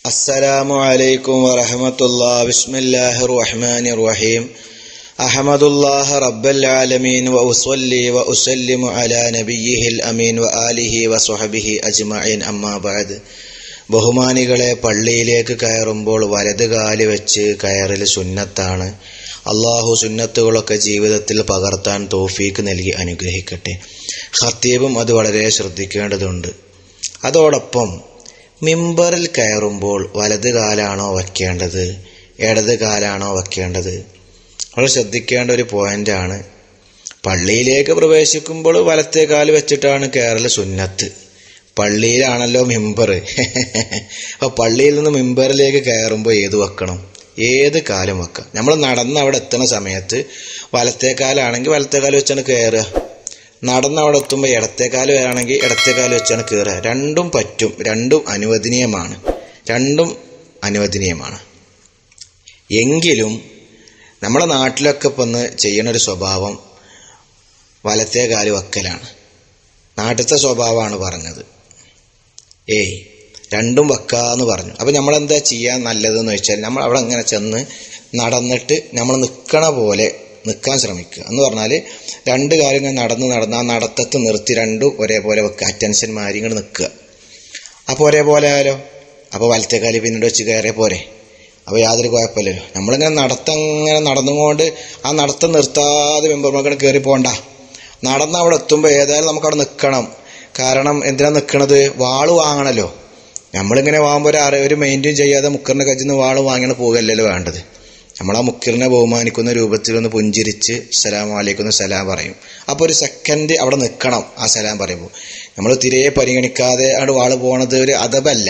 السلام عليكم ورحمة الله بسم الله الرحمن الرحيم أحمد الله رب العالمين وأصلي وأسلم على نبيه الأمين وآله وصحبه أجمعين أما بعد ബഹുമാനികളെ പള്ളിയിലേക്ക് കയറുമ്പോൾ വലത് കാല് വെച്ച് കയറൽ സുന്നത്താണ് അള്ളാഹു സുന്നത്തുകളൊക്കെ ജീവിതത്തിൽ പകർത്താൻ തോഫീക്ക് നൽകി അനുഗ്രഹിക്കട്ടെ ഖത്തീബും അത് വളരെ ശ്രദ്ധിക്കേണ്ടതുണ്ട് അതോടൊപ്പം മിമ്പറിൽ കയറുമ്പോൾ വലത് കാലാണോ വയ്ക്കേണ്ടത് ഇടത് കാലാണോ വയ്ക്കേണ്ടത് നമ്മൾ ശ്രദ്ധിക്കേണ്ട ഒരു പോയിന്റാണ് പള്ളിയിലേക്ക് പ്രവേശിക്കുമ്പോൾ വലത്തെ കാല് വെച്ചിട്ടാണ് കയറൽ സുന്നത്ത് പള്ളിയിലാണല്ലോ മിമ്പർ അപ്പോൾ പള്ളിയിൽ നിന്ന് മിമ്പറിലേക്ക് കയറുമ്പോൾ ഏത് വെക്കണം ഏത് കാലം വെക്കാം നമ്മൾ നടന്ന് അവിടെ എത്തുന്ന സമയത്ത് വലത്തെ കാലാണെങ്കിൽ വലത്തെ കാല് വെച്ചാണ് കയറുക നടന്ന് അവിടെ എത്തുമ്പോൾ ഇടത്തെ കാല് വേണമെങ്കിൽ ഇടത്തെ കാല് വെച്ചാണ് കയറുക രണ്ടും പറ്റും രണ്ടും അനുവദനീയമാണ് രണ്ടും അനുവദനീയമാണ് എങ്കിലും നമ്മുടെ നാട്ടിലൊക്കെ ഇപ്പം ഒന്ന് ചെയ്യണ ഒരു സ്വഭാവം വലത്തെ കാല് വെക്കലാണ് നാട്ടിലത്തെ സ്വഭാവമാണ് പറഞ്ഞത് ഏയ് രണ്ടും വെക്കാന്ന് പറഞ്ഞു അപ്പം നമ്മൾ എന്താ ചെയ്യാൻ നല്ലതെന്ന് വെച്ചാൽ നമ്മൾ അവിടെ അങ്ങനെ ചെന്ന് നടന്നിട്ട് നമ്മൾ നിൽക്കണ പോലെ നിൽക്കാൻ ശ്രമിക്കുക എന്ന് പറഞ്ഞാൽ രണ്ട് കാര്യം ഇങ്ങനെ നടന്ന് നടന്ന് ആ നടത്തത്ത് നിർത്തി രണ്ടും ഒരേപോലെ വെക്കുക അറ്റൻഷൻ മാറി ഇങ്ങനെ നിൽക്കുക അപ്പോൾ ഒരേപോലെ ആയാലോ അപ്പോൾ വലത്തെ കാലി പിന്നീട് വെച്ച് കയറിയ പോരെ അപ്പോൾ യാതൊരു കുഴപ്പമില്ലല്ലോ നമ്മളിങ്ങനെ നടത്തം ഇങ്ങനെ നടന്നുകൊണ്ട് ആ നടത്തം നിർത്താതെ മെമ്പർമാർക്കിടെ കയറി പോകണ്ട നടന്ന് അവിടെ എത്തുമ്പോൾ ഏതായാലും നമുക്ക് അവിടെ നിൽക്കണം കാരണം എന്തിനാ നിൽക്കണത് വാള് വാങ്ങണല്ലോ നമ്മളിങ്ങനെ വാങ്ങുമ്പോൾ ഒരു അറി ഒരു മെയിൻറ്റെയിൻ ചെയ്യാതെ മുക്കറിൻ്റെ കജ്ജിൽ നിന്ന് വാള് വാങ്ങിയാണ് പോകുകയല്ലല്ലോ വേണ്ടത് നമ്മൾ ആ മുക്കിറിനെ ബഹുമാനിക്കുന്ന രൂപത്തിൽ ഒന്ന് പുഞ്ചിരിച്ച് സലാം വാലേക്കുന്ന സലാം പറയും അപ്പോൾ ഒരു സെക്കൻഡ് അവിടെ നിൽക്കണം ആ സലാം പറയുമ്പോൾ നമ്മൾ തിരെ പരിഗണിക്കാതെ അവിടെ വാള് പോണത് ഒരു അതബല്ല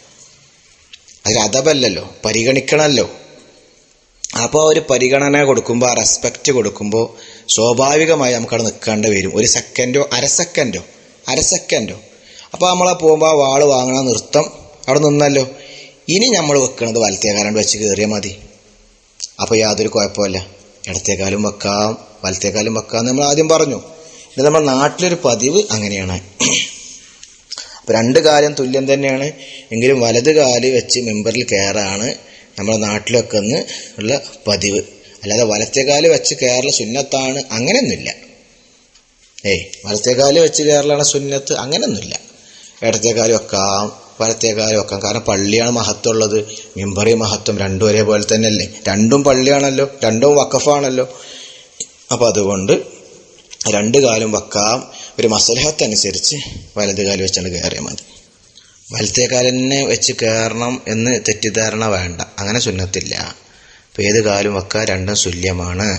അതൊരു അതബല്ലല്ലോ പരിഗണിക്കണമല്ലോ അപ്പോൾ ഒരു പരിഗണന കൊടുക്കുമ്പോൾ ആ റെസ്പെക്റ്റ് കൊടുക്കുമ്പോൾ സ്വാഭാവികമായി നമുക്കവിടെ നിൽക്കേണ്ടി വരും ഒരു സെക്കൻഡോ അര സെക്കൻഡോ അര സെക്കൻഡോ അപ്പോൾ നമ്മളെ പോകുമ്പോൾ ആ വാള് വാങ്ങണ നൃത്തം അവിടെ നിന്നല്ലോ ഇനി നമ്മൾ വെക്കണത് വലത്തേക്കാലാണ്ട് വെച്ച് കയറിയാൽ മതി അപ്പോൾ യാതൊരു കുഴപ്പമില്ല ഇടത്തേക്കാലും വെക്കാം വലത്തേക്കാലും വെക്കാം നമ്മൾ ആദ്യം പറഞ്ഞു ഇത് നമ്മുടെ നാട്ടിലൊരു പതിവ് അങ്ങനെയാണ് അപ്പോൾ രണ്ട് കാലം തുല്യം തന്നെയാണ് എങ്കിലും വലത് കാല് വെച്ച് മെമ്പറിൽ കയറാണ് നമ്മുടെ നാട്ടിലൊക്കെ ഒന്ന് ഉള്ള പതിവ് അല്ലാതെ വലത്തെ കാല് വെച്ച് കയറല സുന്നത്താണ് അങ്ങനെയൊന്നുമില്ല ഏയ് വലത്തെ കാല് വെച്ച് കയറലാണ് സുന്നത്ത് അങ്ങനെയൊന്നുമില്ല ഇടത്തെ കാല് വെക്കാം വലത്തെ കാല് വെക്കാം കാരണം പള്ളിയാണ് മഹത്വമുള്ളത് മിമ്പറി മഹത്വം രണ്ടും ഒരേപോലെ തന്നെയല്ലേ രണ്ടും പള്ളിയാണല്ലോ രണ്ടും വക്കഫാണല്ലോ അപ്പോൾ അതുകൊണ്ട് രണ്ട് കാലും വെക്കാം ഒരു മസലഹത്ത് അനുസരിച്ച് വലത് കാല് വെച്ചാണ് കയറിയാൽ മതി വലത്തെ കാലിനെ വെച്ച് കയറണം എന്ന് തെറ്റിദ്ധാരണ വേണ്ട അങ്ങനെ സുന്നത്തില്ല അപ്പോൾ ഏത് കാലും വെക്കാം രണ്ടും തുല്യമാണ്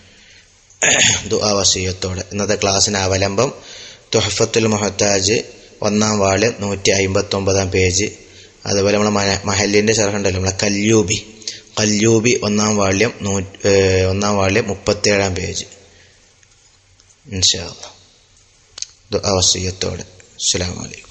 ദുആവസീയത്തോടെ ഇന്നത്തെ ക്ലാസ്സിന് അവലംബം തുഹഫത്തുൽ മുഹത്താജ് ഒന്നാം വാള് നൂറ്റി അമ്പത്തൊമ്പതാം പേജ് അതുപോലെ നമ്മളെ മഹ മഹല്ലിൻ്റെ ചെറുക്കുണ്ടല്ലോ നമ്മളെ കല്യൂബി കല്യൂബി ഒന്നാം വാള്യം നൂ ഒന്നാം വാള്യം മുപ്പത്തേഴാം പേജ് ഇൻഷാ അല്ലാ ദുആവസീയത്തോടെ അസ്സലാമു അലൈക്കും